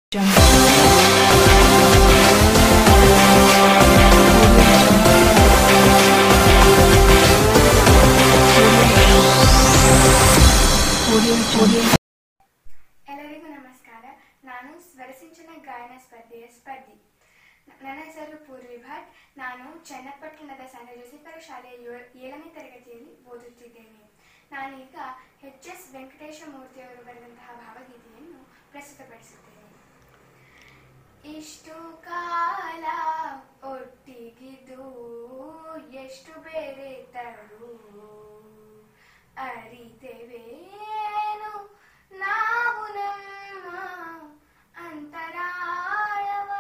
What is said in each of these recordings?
ಎಲ್ಲರಿಗೂ ನಮಸ್ಕಾರ ನಾನು ಸ್ವರಸಿಂಚನ ಗಾಯನ ಸ್ಪರ್ಧೆಯ ಸ್ಪರ್ಧಿ ನ- ನನ್ನ ಹೆಸರು ಪೂರ್ವಿ ಭಟ್ ನಾನು ಚನ್ನಪಟ್ಟಣದ ಸಣ್ಣ ಜೋಸಿಪರ ಶಾಲೆಯ ಏಳ- ಏಳನೇ ತರಗತಿಯಲ್ಲಿ ಓದುತ್ತಿದ್ದೇನೆ ನಾನೀಗ ಎಚ್ ಎಸ್ ವೆಂಕಟೇಶ ಮೂರ್ತಿಯವರು ಬರೆದಂತಹ ಭಾವಗೀತೆಯನ್ನು ಪ್ರಸ್ತುತಪಡಿಸುತ್ತೇನೆ ಇಷ್ಟು ಕಾಲ ಒಟ್ಟಿಗಿದ್ದು ಎಷ್ಟು ಬೇರೆ ತರು ಅರಿತೆವೇನು ನಾವು ನಮ್ಮ ಅಂತರಾಳವ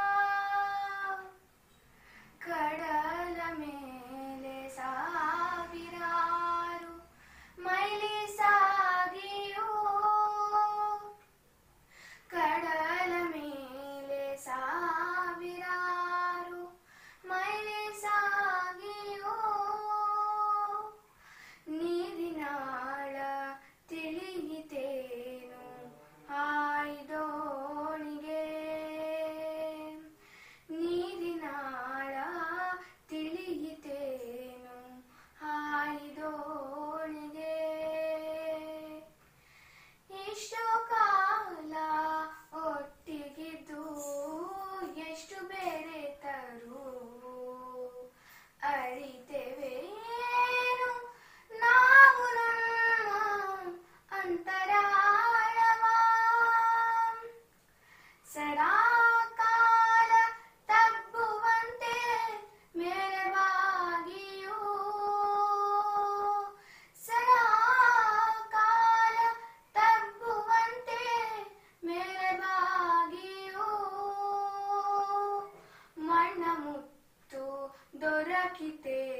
ಕಡಲ ಮೇಲೆ ಸಾವಿರಾರು ಮೈಲಿ ಸಾಗಿಯೂ ಕಡಲ ಮೇಲೆ ಸಾವಿರಾರು ಮೈಲಿ ಸಾಗಿಯೋ ನೀರಿನಾಳ ತಿಳಿಯಿತೇನು ಹಾಯ್ದೋಣಿಗೆ ನೀರಿನಾಳ ತಿಳಿಯಿತೇನು ಹಾಯ್ದೋಣಿಗೆ ಇಷ್ಟು ಕಾಲ ಒಟ್ಟಿಗಿದ್ದು ಎಷ್ಟು ಬೇರೆ ತರು ಅರಿತೆವೇನು ನಾವು ನಮ್ಮ ಅಂತರಾಳವ ಸದಾ ಕಾಲ ತಬ್ಬುವಂತೆ ಮೇಲವಾಗಿಯೂ ಸದಾ ಕಾಲ ತಬ್ಬುವಂತೆ ಮೇಲವಾಗಿಯೂ ಮಣ್ಣ ಮುತ್ತು ದೊರಕಿತೇನು